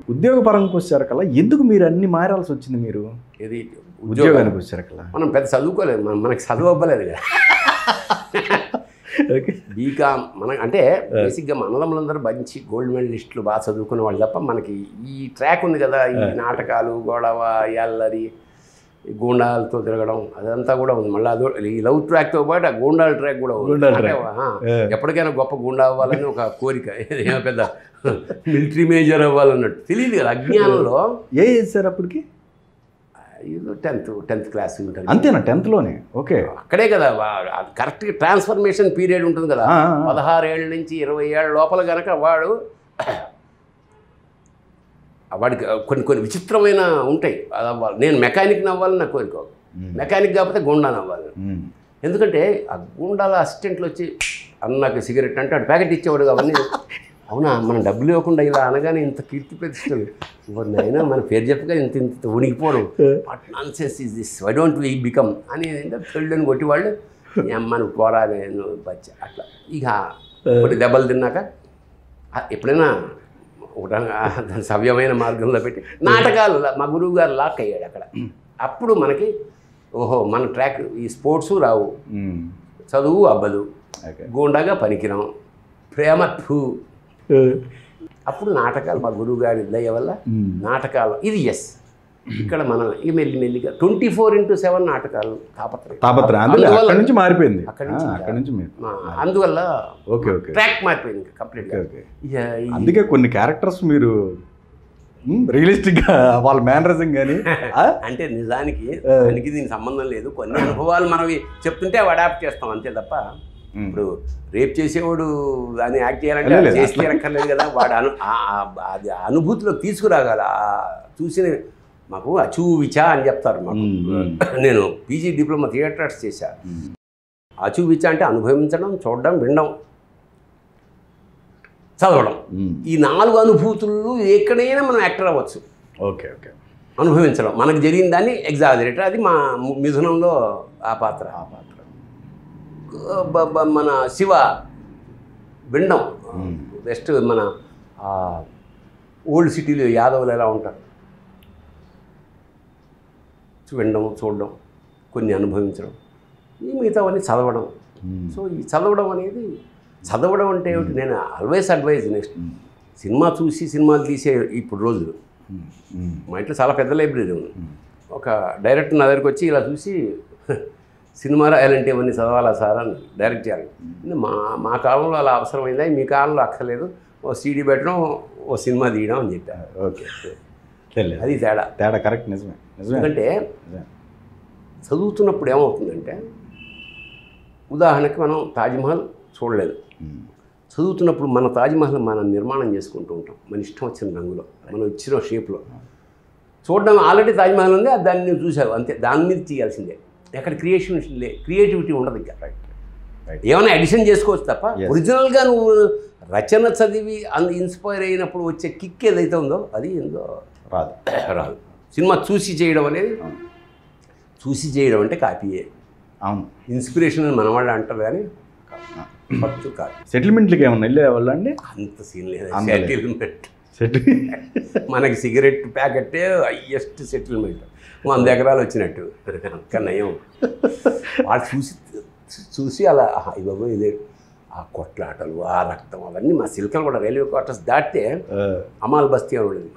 ఉద్యోగ పరంగా వచ్చారు కల్లా ఎందుకు మీరు అన్ని మారాల్సి వచ్చింది మీరు ఇది ఉద్యోగానికి ఉద్యోగానికి వచ్చారు కల్లా మనం పెద్ద చదువుకోలేదు మనం మనకి చదువు అవ్వలేదు కదా ఓకే బీకామ్ మన అంటే బేసిక్గా మనదములందరూ మంచి గోల్డ్ మెడలిస్టులు బాగా చదువుకునే వాళ్ళు తప్ప మనకి ఈ ట్రాక్ ఉంది కదా ఈ నాటకాలు గొడవ ఎల్లరి ఈ గూండాలతో తిరగడం అదంతా కూడా ఉంది మళ్ళీ అదో ఈ లవ్ ట్రాక్తో పాటు ఆ గూండాల ట్రాక్ కూడా ఉంది గూండాల అంటే, track. ఆ, ఏ. ఎప్పటికైనా గొప్ప గుండా అవ్వాలని ఒక కోరిక ఏదో పెద్ద మిలిటరీ మేజర్ అవ్వాలన్నట్టు తెలియదు కదా అజ్ఞానంలో ఏ ఏజ్ సార్ అప్పటికి ఏదో టెన్త్ టెన్త్ క్లాస్ ఉంటుంది అంతేనా టెన్త్లోనే ఓకే అక్కడే కదా కరెక్ట్ ట్రాన్స్ఫర్మేషన్ పీరియడ్ ఉంటుంది కదా ఆ, ఆ. పదహారు ఏళ్ళ నుంచి ఇరవై ఏళ్ళ లోపల గనక వాడు వాడికి కొన్ని కొన్ని విచిత్రమైన ఉంటాయి అది అవ్వాలి నేను మెకానిక్ అవ్వాలని నా కోరిక మెకానిక్ కాకపోతే గుండాని అవ్వాలి ఉమ్. ఎందుకంటే ఆ గుండాల అసిస్టెంట్లు వచ్చి అన్నకు సిగరెట్ అంటే వాడు ప్యాకెట్ ఇచ్చేవాడు అవన్నీ అవునా మనం డబ్బులు ఇవ్వకుండా ఇలా అనగానే ఇంత కీర్తి ప్రతిష్టలు ఇవ్వండి అయినా మన పేరు చెప్పగా ఇంత ఇంత ఉనికిపోవడం what nonsense is this why don't we become అని పెళ్ళని కొట్టి వాళ్ళు అమ్మను పోరా నేను బచ్చ అట్లా ఇక ఒకటి దెబ్బలు తిన్నాక ఆ, ఎప్పుడైనా ఒక దాని సవ్యమైన మార్గంలో పెట్టి నాటకాలు మా గురువు గారు లాక్ అయ్యాడు అక్కడ అప్పుడు మనకి ఓహో మన ట్రాక్ ఈ స్పోర్ట్స్ రావు ఉమ్. చదువు అబ్బదు ఓకే గూండాగా పనికిరాం ప్రేమ ఫూ అప్పుడు నాటకాలు మా గురువు గారి దయ వల్ల ఉమ్. నాటకాలు ఇది ఎస్ ఇక్కడ మనం ఈ మెల్లి మెల్లిగా ట్వంటీ ఫోర్ ఇంటూ సెవెన్ నాటకాలు తాపత్రయం తాపత్రయం అందులో అందువల్ల- అక్కడి నుంచి మారిపోయింది అక్కడి నుంచి ఆ, అక్కడి నుంచి మీరు ఆ, అందువల్ల ఓకే ఓకే ట్రాక్ మారిపోయింది కంప్లీట్గా ఓకే ఓకే అందుకే కొన్ని క్యారెక్టర్స్ మీరు రియలిస్టిక్ గా వాళ్ళ మేనరిజం కానీ అంటే నిజానికి దానికి దీనికి సంబంధం లేదు కొన్ని అనుభవాలు మనవి చెప్తుంటే అవి అడాప్ట్ చేస్తాం అంతే తప్ప ఇప్పుడు రేప్ చేసేవాడు దాన్ని యాక్ట్ చేయాలంటే లేదు, అది చేసి అట్లా. తీరక్కర్లేదు కదా వాడు అను ఆ- ఆ- అది అనుభూతిలో తీసుకురాగల ఆ చూసిన మాకు అచూవిచా అని చెప్తారు మాకు మ్మ్. నేను పీజీ డిప్లొమా థియేటర్ ఆర్ట్స్ చేశా అచూవిచా అంటే అనుభవించడం చూడడం వినడం చదవడం ఈ నాలుగు అనుభూతులు ఎక్కడైనా మనం యాక్టర్ అవ్వచ్చు ఓకే ఓకే అనుభవించడం మనకు జరిగిన దాన్ని ఎగ్జాజరేటర్ అది మా ము- మిథునంలో ఆ పాత్ర ఆ పాత్ర బ- బ- మన శివ వినడం మ్మ్. జస్ట్ మన ఆ, ఓల్డ్ సిటీలో యాదవులు ఎలా ఉంటారు వినడం చూడడం కొన్ని అనుభవించడం ఈ మిగతావన్నీ చదవడం మ్మ్. సో ఈ చదవడం అనేది చదవడం అంటే ఏమిటి నేను always advise next hmm. Cinema చూసి సినిమాలు తీసే ఇప్పుడు రోజులు మ్మ్. మ్మ్. మా ఇంట్లో చాలా పెద్ద లైబ్రరీ ఉంది ఒక డైరెక్టర్ నా దగ్గరికి వచ్చి ఇలా చూసి సినిమా రాయాలంటే ఇవన్నీ చదవాలా సార్ అని డైరెక్ట్ చేయాలి అంటే మా మా కాలంలో అలా అవసరమైందా మీ కాలంలో అక్కర్లేదు ఓ సీడీ పెట్టడం ఓ సినిమా తీయడం అని చెప్పారు ఓకే తెలియదు అది తేడా తేడా కరెక్ట్ నిజమే నిజమే ఎందుకంటే నిజమే. చదువుతున్నప్పుడు ఏమవుతుందంటే ఉదాహరణకి మనం తాజ్మహల్ చూడలేదు మ్మ్. చదువుతున్నప్పుడు మన తాజ్మహల్ మనం నిర్మాణం చేసుకుంటూ ఉంటాం మన ఇష్టం వచ్చిన రంగులో మనం ఇచ్చిన షేప్లో చూడడం ఆల్రెడీ తాజ్మహల్ ఉంది అది దాన్ని నువ్వు చూసావు అంతే దాని మీద తీయాల్సిందే ఎక్కడ క్రియేషన్ లే క్రియేటివిటీ ఉండదు ఇంకా రైట్ రైట్ ఏమైనా ఎడిషన్ చేసుకోవచ్చు తప్ప Yes. ఒరిజినల్గా నువ్వు రచన చదివి అందు ఇన్స్పైర్ అయినప్పుడు వచ్చే కిక్ ఏదైతే ఉందో అది ఏందో రాదు రాదు సినిమా చూసి చేయడం అనేది అవును. చూసి చేయడం అంటే కాపీయే అవును ఇన్స్పిరేషన్ అని మన వాళ్ళు అంటారు కానీ ఫస్ట్ కాపీ సెటిల్మెంట్లకి ఏమన్నా వెళ్ళే వాళ్ళ అండి అంత సీన్ లేదు అంత లేదు. సెటిల్మెంట్ సెటిల్ మనకి సిగరెట్ ప్యాకెట్టే హయ్యెస్ట్ సెటిల్మెంట్ వంద ఎకరాలు వచ్చినట్టు ఇంకా నయం వాళ్ళు చూసి చూసి అలా ఆహా, ఇవ్వబో ఇదే ఆ కొట్లాటలు ఆ రక్తం అవన్నీ మా సిల్కలు కూడా రైల్వే క్వార్టర్స్ దాటితే అమాల్ బస్తీ అని ఉండేది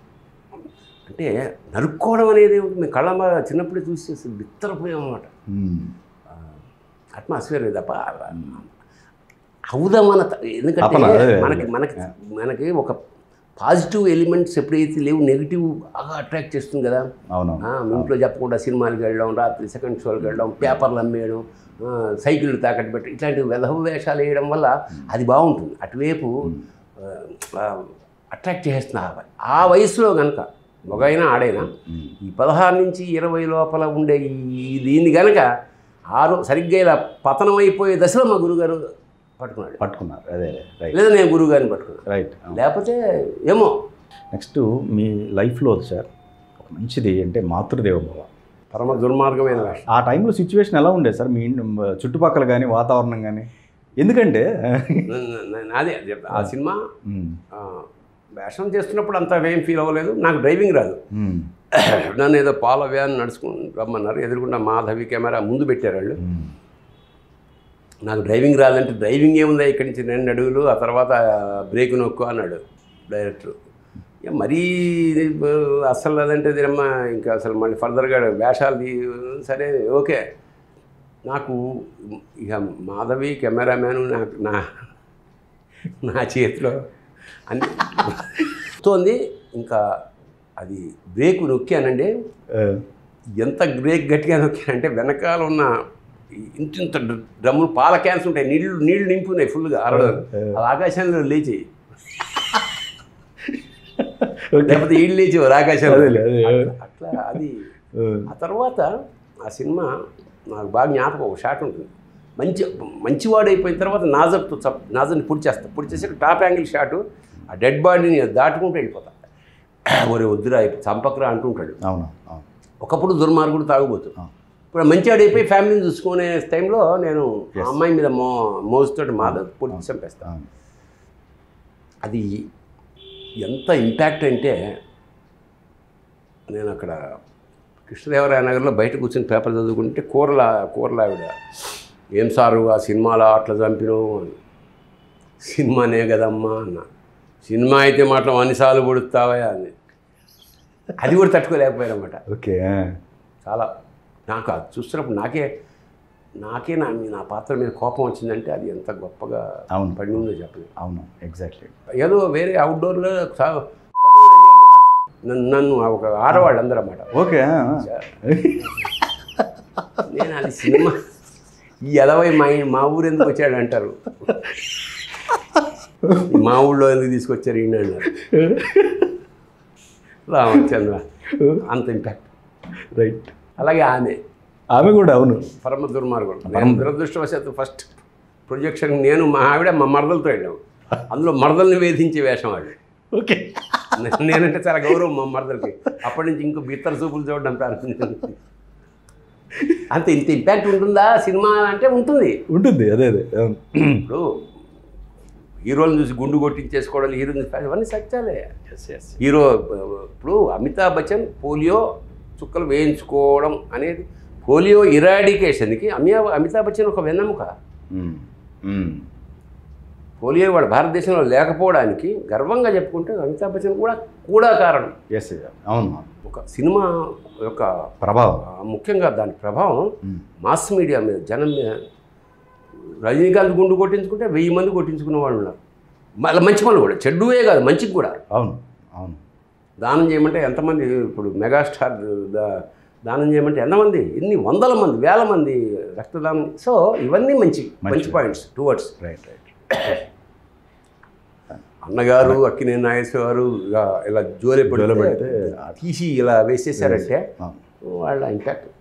అంటే నరుక్కోవడం అనేది ఏమిటి? మేము కళ్ళ చిన్నప్పుడే చూసి అసలు బిత్తరపోయాం అనమాట అట్మాస్ఫియర్ తప్ప అవుదామన్న త- ఎందుకంటే తపన, అదే, మనకి అదే. మనకి మనకి ఒక పాజిటివ్ ఎలిమెంట్స్ ఎప్పుడైతే లేవు నెగిటివ్ బాగా అట్రాక్ట్ చేస్తుంది కదా అవునవును ఆ, మీ ఇంట్లో చెప్పకుండా సినిమాలకు వెళ్ళడం రాత్రి సెకండ్ షోలకు వెళ్ళడం పేపర్లు అమ్మేయడం ఆ, సైకిళ్ళు తాకట్టు పెట్టి ఇట్లాంటి వెధవ వేషాలు వేయడం వల్ల అది బాగుంటుంది అటువైపు అట్రాక్ట్ చేస్తుంది ఆ వయ- ఆ వయసులో కనుక మగైనా ఆడైనా మ్మ్. ఈ పదహారు నుంచి ఇరవై లోపల ఉండే ఈ దీన్ని కనుక ఆరు సరిగ్గా ఇలా పతనం అయిపోయే దశలో మా గురుగారు పట్టుకున్నాడు పట్టుకున్నారు అదే రైట్ లేదా నేను గురువుగారిని పట్టుకున్నాను రైట్ లేకపోతే ఏమో నెక్స్ట్ మీ లైఫ్లో సార్ ఒక మంచిది అంటే మాతృదేవ భవ పరమ దుర్మార్గమైన వేషం ఆ టైంలో సిచ్యువేషన్ ఎలా ఉండేది సార్ మీ ఇంటి చుట్టుపక్కల కానీ వాతావరణం కానీ ఎందుకంటే న- న- న- అదే చెప్తా. ఆ సినిమా మ్మ్. ఆ, వేషం చేస్తున్నప్పుడు అంత ఏం ఫీల్ అవ్వలేదు నాకు డ్రైవింగ్ రాదు మ్మ్. నన్ను ఏదో పాల వ్యాన్ నడుచుకుని రమ్మన్నారు ఎదురుకుండా మాధవి కెమెరా ముందు పెట్టారు వాళ్ళు మ్మ్. నాకు డ్రైవింగ్ రాదంటే డ్రైవింగ్ ఏముందా ఇక్కడి నుంచి రెండు అడుగులు ఆ తర్వాత బ్రేక్ నొక్కు అన్నాడు డైరెక్టర్ ఇక మరీ ఇది బ- అస్సలు అదంటే ఇదమ్మా ఇంకా అసలు మళ్ళీ ఫర్దర్గా వేషాలు తీ- సరే ఓకే నాకు ఇక మాధవి కెమెరామ్యాన్ నాకు నా నా చేతిలో అన్ని తోంది ఇంకా అది బ్రేక్ నొక్కానండి ఆ, ఎంత బ్రేక్ గట్టిగా నొక్కానంటే వెనకాల ఉన్న ఇంత ఇంత డ్రమ్ములు పాల క్యాన్స్ ఉంటాయి నీళ్లు నీళ్లు నింపున్నాయి ఫుల్గా అరవై అది ఆకాశంలో లేచి ఓకే లేకపోతే ఈళ్ళు లేచి ఆకాశంలో అదేలే, అదే. అట్లా- అట్లా అది ఆ, ఆ తర్వాత ఆ సినిమా నాకు బాగా జ్ఞాపకం ఒక షాట్ ఉంటుంది మంచి మంచివాడు అయిపోయిన తర్వాత నాజర్తో చప్ నాజర్ని పొడి చేస్తా పొడి చేసి టాప్ యాంగిల్ షాటు ఆ డెడ్ బాడీని దాటుకుంటూ వెళ్ళిపోతా ఒరే వద్దురా ఇప్పుడు చంపకరా అంటుంటాడు అవును అవును ఒకప్పుడు దుర్మార్గుడు తాగుబోతు ఆ. ఇప్పుడు మంచివాడు అయిపోయి ఫ్యామిలీని చూసుకునే టైంలో నేను ఆ అమ్మాయి మీద మో మోజుతోటి మాధవ్ పొడి చంపేస్తాను అవును అది ఎంత ఇంపాక్ట్ అంటే నేను అక్కడ కృష్ణదేవరాయ నగర్లో బయట కూర్చొని పేపర్ చదువుకుంటే కూరల కూరల ఆవిడ ఏం సారు ఆ సినిమాలో అట్లా చంపినావు అని సినిమానే కదమ్మా అన్న సినిమా అయితే మాత్రం అన్నిసార్లు పొడుస్తావా అని అది కూడా తట్టుకోలేకపోయానమాట ఓకే ఆ. చాలా నాకు అది చూస్తున్నప్పుడు నాకే నాకే నా మీ- నా పాత్ర మీద కోపం వచ్చిందంటే అది ఎంత గొప్పగా అవును. పడిందో చెప్పలేదు అవును ఎగ్జాక్ట్లీ ఏదో వేరే అవుట్డోర్లో నన్ను నన్ను ఒక ఆడవాళ్ళు అందరూ అన్నమాట ఓకే ఆ, నేను అది సినిమా ఈ ఎలవై మా ఇ- మా ఊరు ఎందుకు వచ్చాడు అంటారు మా ఊళ్ళో ఎందుకు తీసుకొచ్చారు ఈయన అన్నారు రామచంద్ర అంత ఇంపాక్ట్ రైట్ అలాగే ఆమె ఆమె కూడా అవును పరమ దుర్మార్గుడు నేను దురదృష్టవశాత్తు ఫస్ట్ ప్రొజెక్షన్ నేను మా ఆవిడ మా మరదలతో వెళ్ళాము అందులో మరదల్ని వేధించే వేషం అది ఓకే నే- నేనంటే చాలా గౌరవం మా మరదలకి అప్పటి నుంచి ఇంకో బిత్తర చూపులు చూడడం ప్రారంభించింది అంత ఇంత ఇంపాక్ట్ ఉంటుందా సినిమా అంటే ఉంటుంది ఉంటుంది అదే అదే అవును ఇప్పుడు హీరోలను చూసి గుండు కొట్టించేసుకోవడం హీరోని చూసి ఇవన్నీ సత్యాలే ఎస్ ఎస్ హీరో ఇప్పుడు అమితాబ్ బచ్చన్ పోలియో చుక్కలు వేయించుకోవడం అనేది పోలియో ఇరాడికేషన్కి అమియా అమితాబ్ బచ్చన్ ఒక వెన్నెముక పోలియో వాళ్ళ భారతదేశంలో లేకపోవడానికి గర్వంగా చెప్పుకుంటే అమితాబ్ బచ్చన్ కూడా కూడా కారణం ఎస్ అవును ఒక సినిమా యొక్క ప్రభావం ఆ, ముఖ్యంగా దాని ప్రభావం మ్మ్. మాస్ మీడియా మీద జనం మీద రజనీకాంత్ గుండు కొట్టించుకుంటే వెయ్యి మంది కొట్టించుకున్న వాళ్ళు ఉన్నారు మళ్ళీ మంచి పనులు కూడా చెడ్డువే కాదు మంచికి కూడా అవును అవును దానం చేయమంటే ఎంతమంది ఇప్పుడు మెగాస్టార్ దా- దానం చేయమంటే ఎంతమంది ఎన్ని వందల మంది వేల మంది రక్తదానం సో ఇవన్నీ మంచి మంచి పాయింట్స్ టువర్డ్స్ రైట్ రైట్ అన్నగారు అక్కినేని నాగేశ్వర గారు ఇలా ఇలా జోలె జోలె పెడితే పెడితే తీసి ఇలా వేసేసారంటే అవును వాళ్ళ ఇంపాక్ట్